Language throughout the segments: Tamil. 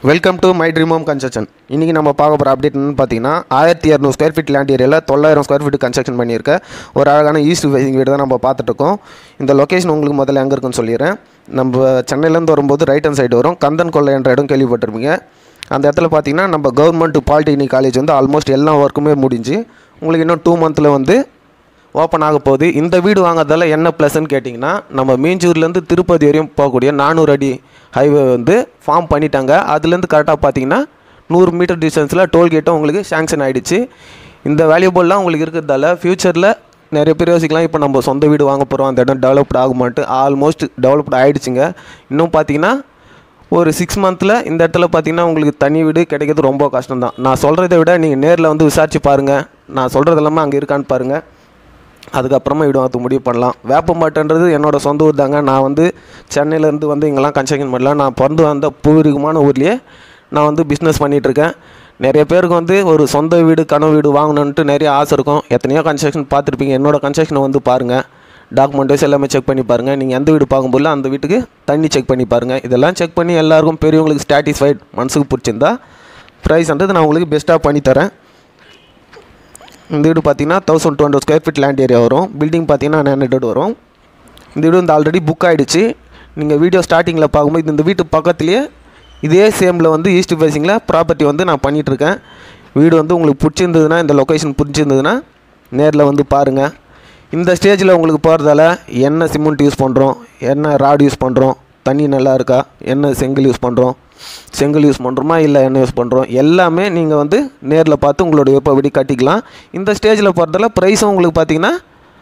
welcome to my dream home construction இன்றைக்கி நம்ம பார்க்க போகிற அப்டேட் என்னன்னு பார்த்தீங்கன்னா ஆயிரத்தி இரநூறு ஸ்கொயர் ஃபீட் லேண்ட் ஏரியாவில் தொள்ளாயிரம் ஸ்கொயர் ஃபீட் கன்ஸ்ட்ரக்ஷன் பண்ணியிருக்க ஒரு அழகான ஈஸ்ட் ஃபேசிங் வீடு தான் நம்ம பார்த்துட்ருக்கோம் இந்த லொக்கேஷன் உங்களுக்கு முதல்ல எங்கே இருக்குன்னு சொல்லிடுறேன் நம்ம சென்னையிலேருந்து வரும்போது ரைட் ஹேண்ட் சைடு வரும் கந்தன் கொள்ளை என்ற இடம் கேள்விப்பட்டிருப்பீங்க அந்த இடத்துல பார்த்தீங்கன்னா நம்ம கவர்மெண்ட் பாலிடெக்னிக் காலேஜ் வந்து ஆல்மோஸ்ட் எல்லா ஒர்க்குமே முடிஞ்சு உங்களுக்கு இன்னும் டூ மந்தில் வந்து ஓப்பன் ஆக போகுது இந்த வீடு வாங்குறதால என்ன ப்ளஸ்ன்னு கேட்டிங்கன்னா நம்ம மீஞ்சூர்லேருந்து திருப்பதி வரையும் போகக்கூடிய நானூறு அடி ஹைவே வந்து ஃபார்ம் பண்ணிட்டாங்க அதுலேருந்து கரெக்டாக பார்த்தீங்கன்னா நூறு மீட்டர் டிஸ்டன்ஸில் டோல்கேட்டும் உங்களுக்கு சேங்ஷன் ஆகிடுச்சு இந்த வேல்யூபல்லாம் உங்களுக்கு இருக்கிறதால ஃப்யூச்சரில் நிறைய பேர் யோசிக்கலாம் இப்போ நம்ம சொந்த வீடு வாங்க போகிறோம் அந்த இடம் டெவலப்ட் ஆகுமான்ட்டு ஆல்மோஸ்ட் டெவலப்ட் ஆகிடுச்சுங்க இன்னும் பார்த்தீங்கன்னா ஒரு சிக்ஸ் மந்தில் இந்த இடத்துல பார்த்தீங்கன்னா உங்களுக்கு தனி வீடு கிடைக்கிறது ரொம்ப கஷ்டம் தான் நான் சொல்கிறத விட நீங்கள் நேரில் வந்து விசாரிச்சு பாருங்கள் நான் சொல்கிறது எல்லாமே அங்கே இருக்கான்னு பாருங்கள் அதுக்கப்புறமா வீடு வாங்க முடிவு பண்ணலாம் வேப்பம்பாட்டுன்றது என்னோட சொந்த ஊர் தாங்க நான் வந்து சென்னையிலேருந்து வந்து இங்கெல்லாம் கன்ஸ்ட்ரக்ஷன் பண்ணல நான் பிறந்து வந்த பூர்வீகமான ஊர்லேயே நான் வந்து பிஸ்னஸ் பண்ணிகிட்ருக்கேன் நிறைய பேருக்கு வந்து ஒரு சொந்த வீடு கனவு வீடு வாங்கணுன்ட்டு நிறைய ஆசை இருக்கும் எத்தனையோ கன்ஸ்ட்ரக்ஷன் பார்த்துருப்பீங்க என்னோட கன்ஸ்ட்ரக்ஷனை வந்து பாருங்கள் டாக்குமெண்ட்ஸ் எல்லாமே செக் பண்ணி பாருங்கள் நீங்கள் எந்த வீடு பார்க்கும்போது அந்த வீட்டுக்கு தண்ணி செக் பண்ணி பாருங்கள் இதெல்லாம் செக் பண்ணி எல்லாருக்கும் பெரியவங்களுக்கு சாட்டிஸ்ஃபைட் மனசுக்கு பிடிச்சிருந்தா ப்ரைஸ்ன்றது நான் உங்களுக்கு பெஸ்ட்டாக பண்ணித்தரேன் இந்த வீடு பார்த்தீங்கன்னா thousand two hundred square feet land area வரும் பில்டிங் பார்த்தீங்கன்னா நைன் ஹண்ட்ரட் வரும் இந்த வீடு வந்து ஆல்ரெடி புக் ஆகிடுச்சு நீங்கள் வீடியோ ஸ்டார்டிங்கில் பார்க்கும்போது இந்த வீட்டு பக்கத்துலேயே இதே சேமில் வந்து ஈஸ்ட் ஃபேஸிங்கில் ப்ராப்பர்ட்டி வந்து நான் பண்ணிகிட்ருக்கேன் வீடு வந்து உங்களுக்கு பிடிச்சிருந்ததுன்னா இந்த லொக்கேஷன் பிடிச்சிருந்ததுன்னா நேரில் வந்து பாருங்கள் இந்த ஸ்டேஜில் உங்களுக்கு போகிறதால என்ன சிமெண்ட் யூஸ் பண்ணுறோம் என்ன ராட் யூஸ் பண்ணுறோம் தண்ணி நல்லா இருக்கா என்ன செங்கல் யூஸ் பண்ணுறோம் செங்கல் யூஸ் பண்ணுறோமா இல்லை என்ன யூஸ் பண்ணுறோம் எல்லாமே நீங்கள் வந்து நேரில் பார்த்து உங்களோட விருப்பப்படி கட்டிக்கலாம் இந்த ஸ்டேஜில் போகிறதால ப்ரைஸும் உங்களுக்கு பார்த்தீங்கன்னா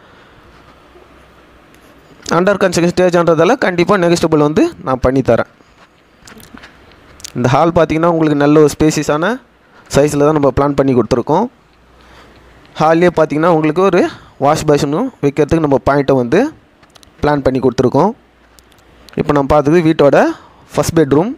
அண்டர் கன்ஸ்ட்ரக்ஷன் ஸ்டேஜ்ன்றதால கண்டிப்பாக நெகஸ்டபிள் வந்து நான் பண்ணித்தரேன் இந்த ஹால் பார்த்தீங்கன்னா உங்களுக்கு நல்ல ஒரு ஸ்பேசியஸான சைஸில் தான் நம்ம பிளான் பண்ணி கொடுத்துருக்கோம் ஹால்லேயே பார்த்தீங்கன்னா உங்களுக்கு ஒரு வாஷ் பேஷனும் வைக்கிறதுக்கு நம்ம பாயிண்ட்டை வந்து பிளான் பண்ணி கொடுத்துருக்கோம் இப்போ நம்ம பார்த்தது வீட்டோட ஃபஸ்ட் பெட்ரூம்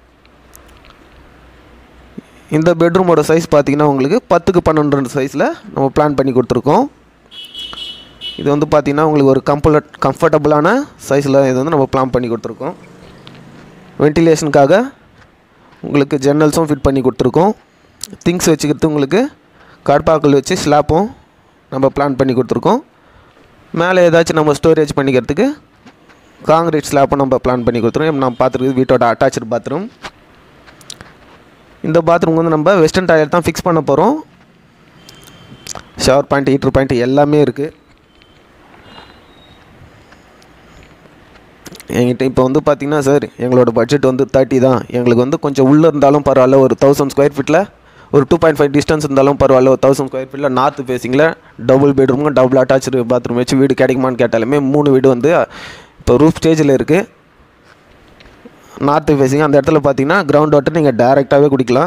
இந்த பெட்ரூமோட சைஸ் பார்த்தீங்கன்னா உங்களுக்கு பத்துக்கு பன்னெண்டு சைஸில் நம்ம பிளான் பண்ணி கொடுத்துருக்கோம் இது வந்து பார்த்திங்கன்னா உங்களுக்கு ஒரு கம்ஃபர்ட் கம்ஃபர்டபுளான சைஸில் இது வந்து நம்ம பிளான் பண்ணி கொடுத்துருக்கோம் வென்டிலேஷனுக்காக உங்களுக்கு ஜன்னல்ஸும் ஃபிட் பண்ணி கொடுத்துருக்கோம் திங்ஸ் வச்சுக்கிறது உங்களுக்கு கடப்பாக்கள் வச்சு ஸ்லாப்பும் நம்ம பிளான் பண்ணி கொடுத்துருக்கோம் மேலே ஏதாச்சும் நம்ம ஸ்டோரேஜ் பண்ணிக்கிறதுக்கு காங்கிரீட் ஸ்லாப்பும் நம்ம பிளான் பண்ணி கொடுத்துருக்கோம் நம்ம பார்த்துருக்குது வீட்டோட அட்டாச்சு பாத்ரூம் இந்த பாத்ரூம் வந்து நம்ம வெஸ்டர்ன் டாய்லெட் தான் ஃபிக்ஸ் பண்ண போகிறோம் ஷவர் பாயிண்ட் ஹீட்ரு பாயிண்ட் எல்லாமே இருக்குது என்கிட்ட இப்போ வந்து பார்த்தீங்கன்னா சார் எங்களோட பட்ஜெட் வந்து தேர்ட்டி தான் எங்களுக்கு வந்து கொஞ்சம் உள்ளே இருந்தாலும் பரவாயில்ல ஒரு தௌசண்ட் ஸ்கொயர் ஃபீட்டில் ஒரு டூ பாயிண்ட் ஃபைவ் டிஸ்டன்ஸ் இருந்தாலும் பரவாயில்ல ஒரு தௌசண்ட் ஸ்கொயர் ஃபீட்டில் நார்த் ஃபேஸிங்கில் double bedroom double attach bathroom வச்சு வீடு கிடைக்குமான்னு கேட்டாலுமே மூணு வீடு வந்து இப்போ ரூஃப் ஸ்டேஜில் இருக்குது நார்த் ஃபேஸிங் அந்த இடத்துல பார்த்தீங்கன்னா கிரவுண்ட் வாட்டர் நீங்கள் டேரெக்டாகவே குடிக்கலாம்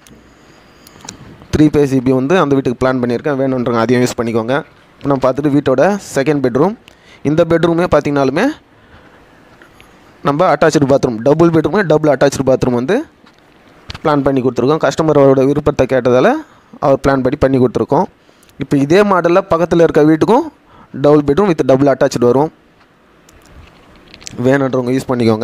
த்ரீ பேஸ் இபி வந்து அந்த வீட்டுக்கு பிளான் பண்ணியிருக்கேன் வேணுன்றவங்க அதையும் யூஸ் பண்ணிக்கோங்க இப்போ நம்ம பார்த்துட்டு வீட்டோட செகண்ட் பெட்ரூம் இந்த பெட்ரூமே பார்த்தீங்கனாலுமே நம்ம அட்டாச்சு பாத்ரூம் டபுள் பெட்ரூமே டபுள் அட்டாச்சு பாத்ரூம் வந்து பிளான் பண்ணி கொடுத்துருக்கோம் கஸ்டமரோட விருப்பத்தை கேட்டதால் அவர் பிளான் பண்ணி பண்ணி கொடுத்துருக்கோம் இப்போ இதே மாடலில் பக்கத்தில் இருக்க வீட்டுக்கும் double bedroom with double attach வரும் வேணுன்றவங்க யூஸ் பண்ணிக்கோங்க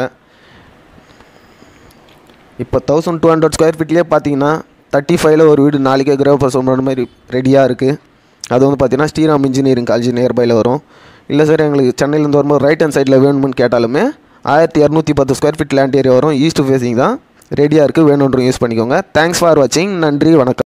இப்போ தௌசண்ட் டூ ஹண்ட்ரட் ஸ்கொயர் ஃபீட்லேயே பார்த்தீங்கன்னா தேர்ட்டி ஃபைவ்ல ஒரு வீடு நாளைக்கே கிரகப்பிரசவம் பண்ணுற மாதிரி ரெடியாக இருக்குது அது வந்து பார்த்தீங்கன்னா ஸ்ரீராம் இன்ஜினியரிங் காலேஜ் நியர்பையில் வரும் இல்லை சார் எங்களுக்கு சென்னையிலேருந்து வரும்போது ரைட் ஹேண்ட் சைடில் வேணும்னு கேட்டாலுமே ஆயிரத்தி இரநூத்தி பத்து ஸ்கொயர் ஃபீட் லேண்ட் ஏரியா வரும் ஈஸ்ட் ஃபேஸிங் தான் ரெடியாக இருக்குது வேணுன்றவங்க யூஸ் பண்ணிக்கோங்க தேங்க்ஸ் ஃபார் வாட்சிங் நன்றி வணக்கம்